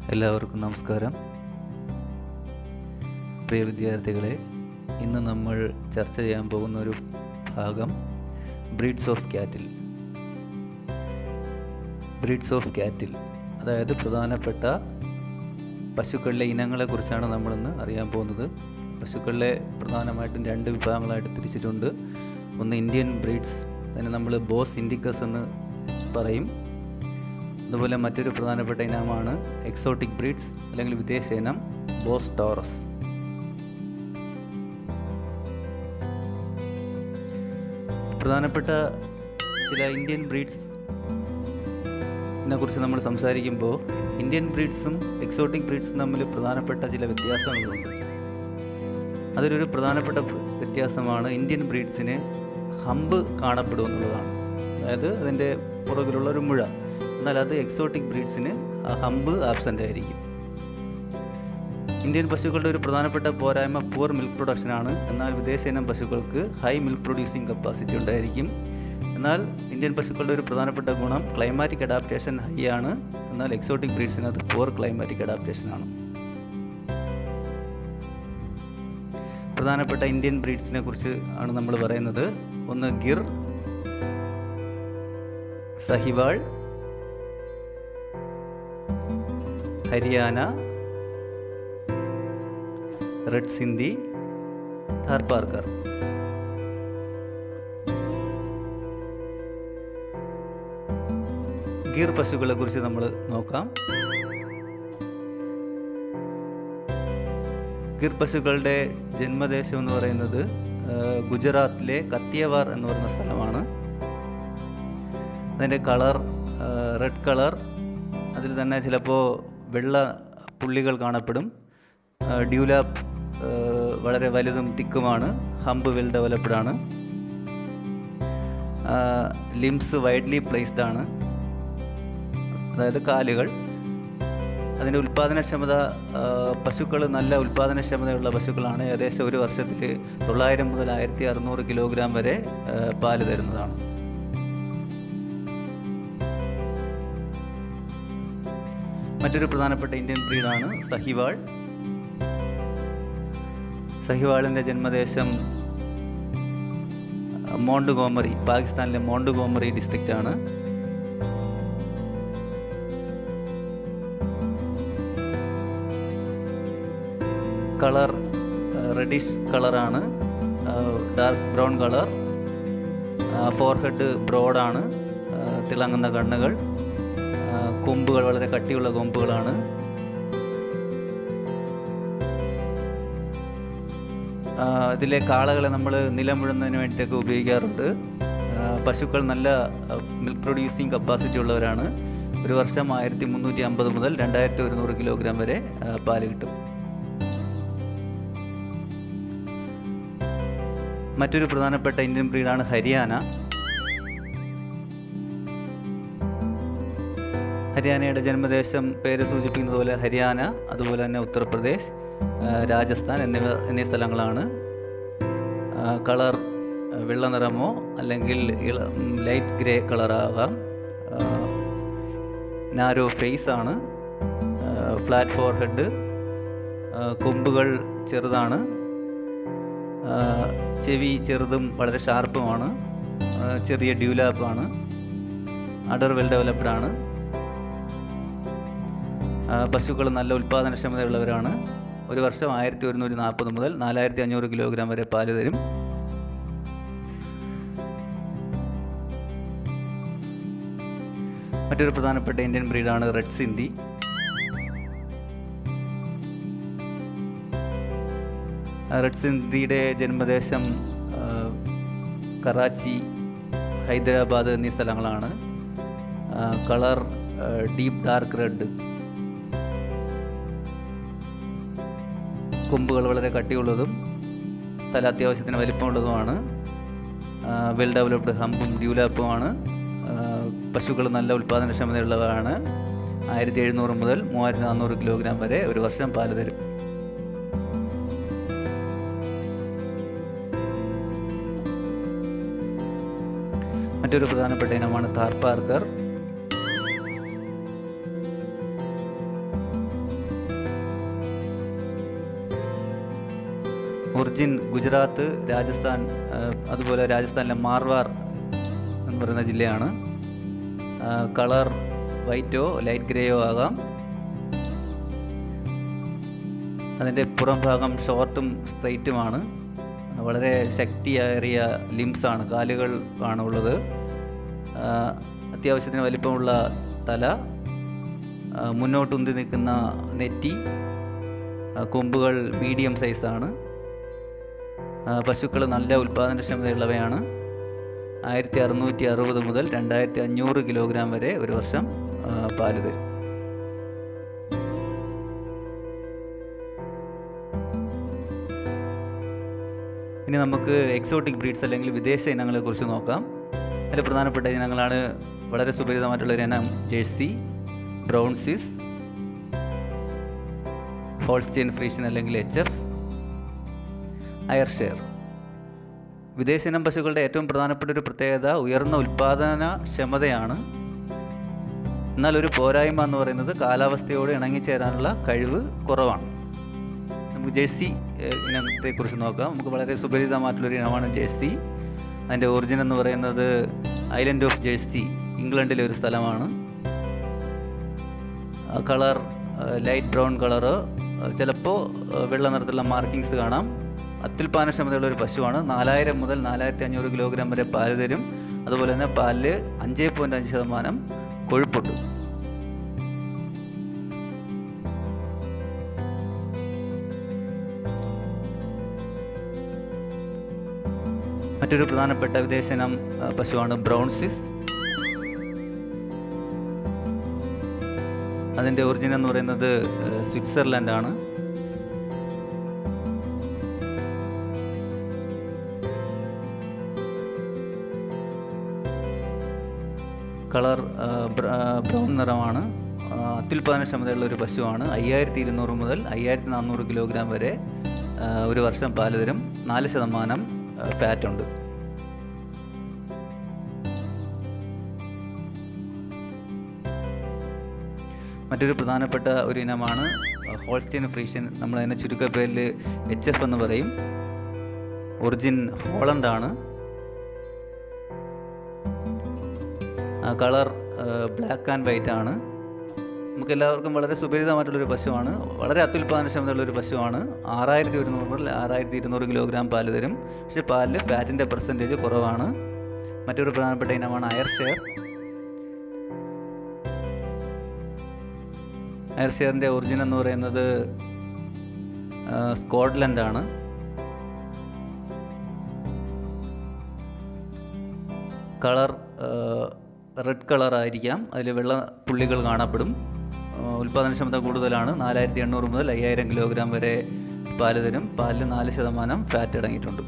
എല്ലാവർക്കും നമസ്കാരം പ്രിയ വിദ്യാർത്ഥികളെ ഇന്ന് നമ്മൾ ചർച്ച ചെയ്യാൻ പോകുന്ന ഒരു ഭാഗം breeds of cattle breeds of cattle അതായത് പ്രധാനപ്പെട്ട പശുക്കളിലെ ഇനങ്ങളെക്കുറിച്ചാണ് നമ്മളിന്ന് അറിയാൻ പോകുന്നത് പശുക്കളിലെ പ്രധാനമായിട്ടും രണ്ട് വിഭാഗങ്ങളായിട്ട് തിരിച്ചിട്ടുണ്ട് ഒന്ന് ഇന്ത്യൻ ബ്രീഡ്സ് അതിന് നമ്മൾ ബോസ് ഇൻഡിക്കസ് എന്ന് പറയും അതുപോലെ മറ്റൊരു പ്രധാനപ്പെട്ട ഇനമാണ് എക്സോട്ടിക് ബ്രീഡ്സ് അല്ലെങ്കിൽ വിദേശ ഇനം ബോസ് ടോറസ് പ്രധാനപ്പെട്ട ചില ഇന്ത്യൻ ബ്രീഡ്സ് കുറിച്ച് നമ്മൾ സംസാരിക്കുമ്പോൾ ഇന്ത്യൻ ബ്രീഡ്സും എക്സോട്ടിക് ബ്രീഡ്സും തമ്മിൽ പ്രധാനപ്പെട്ട ചില വ്യത്യാസങ്ങളുണ്ട് അതിലൊരു പ്രധാനപ്പെട്ട വ്യത്യാസമാണ് ഇന്ത്യൻ ബ്രീഡ്സിന് ഹമ്പ് കാണപ്പെടും എന്നുള്ളതാണ് അതായത് അതിൻ്റെ പുറകിലുള്ള ഒരു മുഴ എന്നാൽ അത് എക്സോട്ടിക് ബ്രീഡ്സിന് ആ ഹമ്പ് ആബ്സെൻ്റ് ആയിരിക്കും ഇന്ത്യൻ പശുക്കളുടെ ഒരു പ്രധാനപ്പെട്ട പോരായ്മ പുവർ മിൽക്ക് പ്രൊഡക്ഷൻ ആണ് എന്നാൽ വിദേശ ഇനം പശുക്കൾക്ക് ഹൈ മിൽക്ക് പ്രൊഡ്യൂസിങ് കപ്പാസിറ്റി ഉണ്ടായിരിക്കും എന്നാൽ ഇന്ത്യൻ പശുക്കളുടെ ഒരു പ്രധാനപ്പെട്ട ഗുണം ക്ലൈമാറ്റിക് അഡാപ്റ്റേഷൻ ഹൈ ആണ് എന്നാൽ എക്സോട്ടിക് ബ്രീഡ്സിനകത്ത് പുവർ ക്ലൈമാറ്റിക് അഡാപ്റ്റേഷൻ ആണ് പ്രധാനപ്പെട്ട ഇന്ത്യൻ ബ്രീഡ്സിനെ കുറിച്ച് ആണ് നമ്മൾ പറയുന്നത് ഒന്ന് ഗിർ സഹിവാൾ ഹരിയാന റെഡ് സിന്ധി ഥാർപാർക്കർ ഗീർ പശുക്കളെ കുറിച്ച് നമ്മൾ നോക്കാം ഗിർ പശുക്കളുടെ ജന്മദേശം എന്ന് പറയുന്നത് ഗുജറാത്തിലെ കത്തിയവാർ എന്ന് പറയുന്ന സ്ഥലമാണ് അതിൻ്റെ കളർ റെഡ് കളർ അതിൽ തന്നെ ചിലപ്പോൾ വെള്ള പുള്ളികൾ കാണപ്പെടും ഡ്യൂലാപ്പ് വളരെ വലുതും തിക്കുമാണ് ഹമ്പ് വെൽ ഡെവലപ്ഡ് ആണ് ലിംസ് വൈഡ്ലി പ്ലേസ്ഡ് ആണ് അതായത് കാലുകൾ അതിൻ്റെ ഉൽപ്പാദനക്ഷമത പശുക്കൾ നല്ല ഉൽപ്പാദനക്ഷമതയുള്ള പശുക്കളാണ് ഏകദേശം ഒരു വർഷത്തിൽ തൊള്ളായിരം മുതൽ ആയിരത്തി അറുന്നൂറ് കിലോഗ്രാം വരെ പാല് തരുന്നതാണ് മറ്റൊരു പ്രധാനപ്പെട്ട ഇന്ത്യൻ ബ്രീഡാണ് സഹിവാൾ സഹിവാളിൻ്റെ ജന്മദേശം മോണ്ടുഗോമറി പാകിസ്ഥാനിലെ മോണ്ടുഗോമറി ഡിസ്ട്രിക്റ്റ് ആണ് കളർ റെഡിഷ് കളറാണ് ഡാർക്ക് ബ്രൗൺ കളർ ഫോർഹെഡ് ബ്രോഡാണ് തിളങ്ങുന്ന കണ്ണുകൾ കൊമ്പുകൾ വളരെ കട്ടിയുള്ള കൊമ്പുകളാണ് ഇതിലെ കാളകളെ നമ്മൾ നിലമുഴുന്നതിന് വേണ്ടിയിട്ടൊക്കെ ഉപയോഗിക്കാറുണ്ട് പശുക്കൾ നല്ല മിൽക്ക് പ്രൊഡ്യൂസിങ് കപ്പാസിറ്റി ഉള്ളവരാണ് ഒരു വർഷം ആയിരത്തി മുന്നൂറ്റി അമ്പത് മുതൽ രണ്ടായിരത്തി ഒരുന്നൂറ് കിലോഗ്രാം വരെ പാല് കിട്ടും മറ്റൊരു പ്രധാനപ്പെട്ട ഇന്ത്യൻ ബ്രീഡാണ് ഹരിയാന ഹരിയാനയുടെ ജന്മദേശം പേര് സൂചിപ്പിക്കുന്നത് പോലെ ഹരിയാന അതുപോലെ തന്നെ ഉത്തർപ്രദേശ് രാജസ്ഥാൻ എന്നിവ എന്നീ സ്ഥലങ്ങളാണ് കളർ വെള്ള നിറമോ അല്ലെങ്കിൽ ലൈറ്റ് ഗ്രേ കളറാകാം നാരോ ഫേസ് ആണ് ഫ്ലാറ്റ് ഫോർ ഹെഡ് കൊമ്പുകൾ ചെറുതാണ് ചെവി ചെറുതും വളരെ ഷാർപ്പുമാണ് ചെറിയ ഡ്യൂലാപ്പാണ് അഡർ വെൽ ഡെവലപ്ഡ് ആണ് പശുക്കൾ നല്ല ഉൽപ്പാദനക്ഷമതയുള്ളവരാണ് ഒരു വർഷം ആയിരത്തി ഒരുന്നൂറ്റി നാൽപ്പത് മുതൽ നാലായിരത്തി അഞ്ഞൂറ് കിലോഗ്രാം വരെ പാല് തരും മറ്റൊരു പ്രധാനപ്പെട്ട ഇന്ത്യൻ ബ്രീഡാണ് റെഡ് സിന്ധി റെഡ് സിന്ധിയുടെ ജന്മദേശം കറാച്ചി ഹൈദരാബാദ് എന്നീ സ്ഥലങ്ങളാണ് കളർ ഡീപ്പ് ഡാർക്ക് റെഡ് കൊമ്പുകൾ വളരെ കട്ടിയുള്ളതും തല അത്യാവശ്യത്തിന് വലിപ്പമുള്ളതുമാണ് വെൽ ഡെവലപ്ഡ് ഹമ്പും ഡ്യൂലാപ്പുമാണ് പശുക്കൾ നല്ല ഉൽപ്പാദനക്ഷമതയുള്ളവരാണ് ആയിരത്തി എഴുന്നൂറ് മുതൽ മൂവായിരത്തി നാനൂറ് കിലോഗ്രാം വരെ ഒരു വർഷം പാല് തരും മറ്റൊരു പ്രധാനപ്പെട്ട ഇനമാണ് താർപാർക്കർ ഒറിജിൻ ഗുജറാത്ത് രാജസ്ഥാൻ ആ, അതുപോലെ രാജസ്ഥാനിലെ മാർവാർ എന്ന് പറയുന്ന ജില്ലയാണ് കളർ വൈറ്റോ ലൈറ്റ് ഗ്രേയോ ആകാം അതിൻ്റെ പുറം ഭാഗം ഷോർട്ടും സ്ട്രൈറ്റുമാണ് വളരെ ശക്തിയേറിയ ലിംസാണ് കാലുകൾ ആണ് ഉള്ളത് ആ, അത്യാവശ്യത്തിന് വലിപ്പമുള്ള തല ആ, മുന്നോട്ടുന്തി നിൽക്കുന്ന നെറ്റി ആ, കൊമ്പുകൾ മീഡിയം സൈസാണ് പശുക്കൾ നല്ല ഉൽപ്പാദനക്ഷമതയുള്ളവയാണ് ആയിരത്തി അറുന്നൂറ്റി അറുപത് മുതൽ രണ്ടായിരത്തി അഞ്ഞൂറ് കിലോഗ്രാം വരെ ഒരു വർഷം ആ, പാല് തരും ഇനി നമുക്ക് എക്സോട്ടിക് ബ്രീഡ്സ് അല്ലെങ്കിൽ വിദേശ ഇനങ്ങളെ കുറിച്ച് നോക്കാം അതിൽ പ്രധാനപ്പെട്ട ഇനങ്ങളാണ് വളരെ സുപരിചിതമായിട്ടുള്ള ഒരു ഇനം ജേഴ്സി ബ്രൗൺസിസ് ഹോൾസ്റ്റീൻ ഫ്രീഷൻ അല്ലെങ്കിൽ എച്ച് എഫ് അയർഷെയർ വിദേശ ഇനം പശുക്കളുടെ ഏറ്റവും പ്രധാനപ്പെട്ട ഒരു പ്രത്യേകത ഉയർന്ന ഉൽപാദന ക്ഷമതയാണ് എന്നാൽ ഒരു പോരായ്മ എന്ന് പറയുന്നത് കാലാവസ്ഥയോട് ഇണങ്ങിച്ചേരാനുള്ള കഴിവ് കുറവാണ് നമുക്ക് ജേഴ്സി ഏഹ്, ഇനത്തെക്കുറിച്ച് നോക്കാം നമുക്ക് വളരെ സുപരിചിതമായിട്ടുള്ളൊരു ഇനമാണ് ജേഴ്സി അതിൻ്റെ ഒറിജിൻ എന്ന് പറയുന്നത് ഐലൻഡ് ഓഫ് ജേഴ്സി ഇംഗ്ലണ്ടിലെ ഒരു സ്ഥലമാണ് കളർ ലൈറ്റ് ബ്രൗൺ കളറ് ചിലപ്പോൾ വെള്ള നിറത്തിലുള്ള മാർക്കിങ്സ് കാണാം അത്യുൽപാദനക്ഷമതയുള്ള ഒരു പശുവാണ് നാലായിരം മുതൽ നാലായിരത്തി അഞ്ഞൂറ് കിലോഗ്രാം വരെ പാല് തരും അതുപോലെ തന്നെ പാലിൽ അഞ്ച് പോയിൻറ്റ് അഞ്ച് ശതമാനം കൊഴുപ്പുണ്ട് മറ്റൊരു പ്രധാനപ്പെട്ട വിദേശ ഇനം ആ, പശുവാണ് ബ്രൗൺസിസ് അതിൻ്റെ ഒറിജിൻ എന്ന് പറയുന്നത് ആ, സ്വിറ്റ്സർലൻഡ് ആണ് കളർ ആ, ബ്ര- ആ, ബ്രൗൺ നിറമാണ് ആ, അത്യുൽപാദനക്ഷമതയുള്ള ഒരു പശുവാണ് അയ്യായിരത്തി ഇരുന്നൂറ് മുതൽ അയ്യായിരത്തി നാനൂറ് കിലോഗ്രാം വരെ ആ, ഒരു വർഷം പാല് തരും നാല് ശതമാനം ഫാറ്റ് ഉണ്ട് മറ്റൊരു പ്രധാനപ്പെട്ട ഒരു ഇനമാണ് ഹോൾസ്റ്റീൻ ഫ്രീഷ്യൻ നമ്മൾ അതിനെ ചുരുക്കപ്പേരിൽ എച്ച് എഫ് എന്ന് പറയും ഒറിജിൻ ഹോളണ്ടാണ് കളർ ബ്ലാക്ക് ആൻഡ് വൈറ്റ് ആണ് നമുക്ക് എല്ലാവർക്കും വളരെ സുപരിചിതമായിട്ടുള്ളൊരു പശുവാണ് വളരെ അത്യുൽപാദനക്ഷമതയുള്ള ഒരു പശുവാണ് ആറായിരത്തി ഒരുന്നൂറ് മുതൽ ആറായിരത്തി ഇരുന്നൂറ് കിലോഗ്രാം പാല് തരും പക്ഷേ പാലിൽ ഫാറ്റിൻ്റെ പെർസെൻറ്റേജ് കുറവാണ് മറ്റൊരു പ്രധാനപ്പെട്ട ഇനമാണ് അയർ ഷെയർ അയർ ഷെയറിൻ്റെ ഒറിജിൻ എന്ന് പറയുന്നത് ആ, സ്കോട്ട്ലൻഡ് ആണ് കളർ റെഡ് കളർ ആയിരിക്കാം അതിൽ വെള്ള പുള്ളികൾ കാണപ്പെടും ആ, ഉൽപ്പാദനക്ഷമത കൂടുതലാണ് നാലായിരത്തി എണ്ണൂറ് മുതൽ അയ്യായിരം കിലോഗ്രാം വരെ പാല് തരും പാലിൽ നാല് ശതമാനം ഫാറ്റ് അടങ്ങിയിട്ടുണ്ട്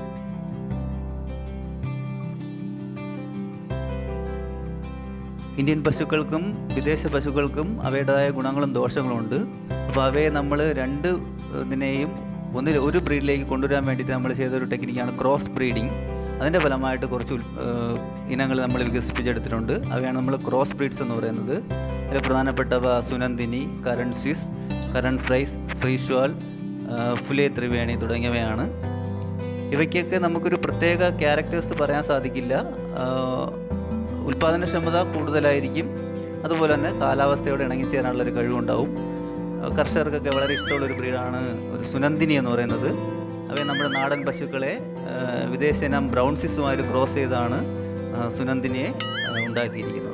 ഇന്ത്യൻ പശുക്കൾക്കും വിദേശ പശുക്കൾക്കും അവയുടേതായ ഗുണങ്ങളും ദോഷങ്ങളും ഉണ്ട് അപ്പോൾ അവയെ നമ്മൾ രണ്ട് ഇതിനെയും ഒന്നിൽ ഒരു ബ്രീഡിലേക്ക് കൊണ്ടുവരാൻ വേണ്ടിയിട്ട് നമ്മൾ ചെയ്തൊരു ടെക്നിക്കാണ് ക്രോസ് ബ്രീഡിങ് അതിൻ്റെ ഫലമായിട്ട് കുറച്ച് ഇനങ്ങൾ നമ്മൾ വികസിപ്പിച്ചെടുത്തിട്ടുണ്ട് അവയാണ് നമ്മൾ ക്രോസ് ബ്രീഡ്സ് എന്ന് പറയുന്നത് അതിൽ പ്രധാനപ്പെട്ടവ സുനന്ദിനി കരൺ സ്വിസ് കരൺ ഫ്രൈസ് ഫ്രീഷ്വാൾ ഫുലേ ത്രിവേണി തുടങ്ങിയവയാണ് ഇവയ്ക്കൊക്കെ നമുക്കൊരു പ്രത്യേക ക്യാരക്ടേഴ്സ് പറയാൻ സാധിക്കില്ല ആ, ഉൽപാദനക്ഷമത കൂടുതലായിരിക്കും അതുപോലെ തന്നെ കാലാവസ്ഥയോട് ഇണങ്ങിച്ചേരാനുള്ള ഒരു കഴിവുണ്ടാവും ആ, കർഷകർക്കൊക്കെ വളരെ ഇഷ്ടമുള്ളൊരു ബ്രീഡാണ് ഒരു സുനന്ദിനി എന്ന് പറയുന്നത് അവയെ നമ്മുടെ നാടൻ പശുക്കളെ ആ, വിദേശ ഇനം ബ്രൗൺസിസുമായിട്ട് ക്രോസ് ചെയ്താണ് ആ, സുനന്ദിനിയെ ആ, ഉണ്ടാക്കിയിരിക്കുന്നത്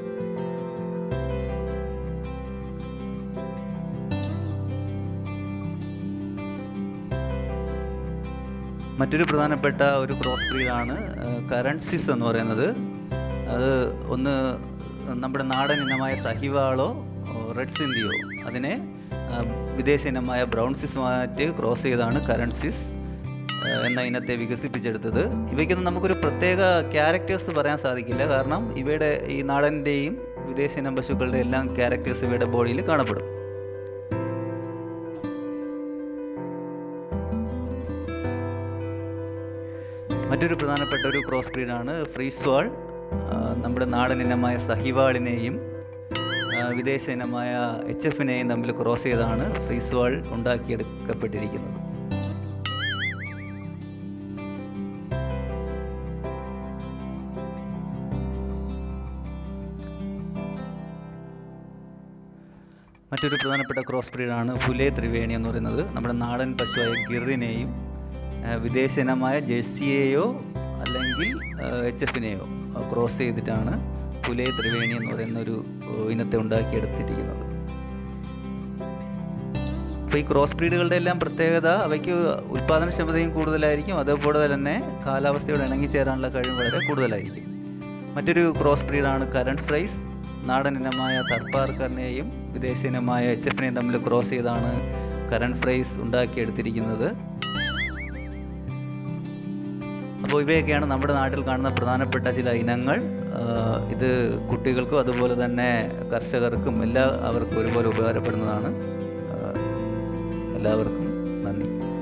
മറ്റൊരു പ്രധാനപ്പെട്ട ഒരു ക്രോസ് ബ്രീഡാണ് കറൻസിസ് എന്ന് പറയുന്നത് അത് ഒന്ന് നമ്മുടെ നാടൻ ഇനമായ സഹിവാളോ റെഡ് സിന്ധിയോ അതിനെ ആ, വിദേശ ഇനമായ ബ്രൗൺസിസുമായിട്ട് ക്രോസ് ചെയ്താണ് കറൻസിസ് എന്ന ഇനത്തെ വികസിപ്പിച്ചെടുത്തത് ഇവയ്ക്കൊന്നും നമുക്കൊരു പ്രത്യേക ക്യാരക്ടേഴ്സ് പറയാൻ സാധിക്കില്ല കാരണം ഇവയുടെ ഈ നാടൻ്റെയും വിദേശ ഇനം പശുക്കളുടെ എല്ലാം ക്യാരക്ടേഴ്സ് ഇവയുടെ ബോഡിയിൽ കാണപ്പെടും മറ്റൊരു പ്രധാനപ്പെട്ട ഒരു ക്രോസ് ബ്രീഡാണ് ഫ്രീസ്വാൾ ആ, നമ്മുടെ നാടൻ ഇനമായ സഹിവാളിനെയും ആ, വിദേശ ഇനമായ എച്ച് എഫിനെയും തമ്മിൽ ക്രോസ് ചെയ്താണ് ഫ്രീസ്വാൾ ഉണ്ടാക്കിയെടുക്കപ്പെട്ടിരിക്കുന്നത് മറ്റൊരു പ്രധാനപ്പെട്ട ക്രോസ് ബ്രീഡാണ് ഫുലേ ത്രിവേണി എന്ന് പറയുന്നത് നമ്മുടെ നാടൻ പശുവായ ഗിറിനെയും ആ, വിദേശ ഇനമായ ജേഴ്സിയെയോ അല്ലെങ്കിൽ എച്ച് എഫിനെയോ ക്രോസ് ചെയ്തിട്ടാണ് ഫുലേ ത്രിവേണി എന്ന് പറയുന്ന ഒരു ഏഹ്, ഇനത്തെ ഉണ്ടാക്കിയെടുത്തിരിക്കുന്നത് അപ്പോൾ ഈ ക്രോസ് ബ്രീഡുകളുടെ എല്ലാം പ്രത്യേകത അവയ്ക്ക് ഉൽപ്പാദനക്ഷമതയും കൂടുതലായിരിക്കും അതേപോലെ തന്നെ കാലാവസ്ഥയോട് ഇണങ്ങിച്ചേരാനുള്ള കഴിവ് വളരെ കൂടുതലായിരിക്കും മറ്റൊരു ക്രോസ് ബ്രീഡാണ് കരണ്ട് ഫ്രൈസ് നാടൻ ഇനമായ തർപ്പാർക്കറിനെയും വിദേശ ഇനമായ എച്ച് എഫിനെയും തമ്മിൽ ക്രോസ് ചെയ്താണ് കരണ്ട് ഫ്രൈസ് ഉണ്ടാക്കിയെടുത്തിരിക്കുന്നത് അപ്പോൾ ഇവയൊക്കെയാണ് നമ്മുടെ നാട്ടിൽ കാണുന്ന പ്രധാനപ്പെട്ട ചില ഇനങ്ങൾ ആ, ഇത് കുട്ടികൾക്കും അതുപോലെ തന്നെ കർഷകർക്കും എല്ലാ അവർക്കും ഒരുപോലെ ഉപകാരപ്പെടുന്നതാണ് ആ, എല്ലാവർക്കും നന്ദി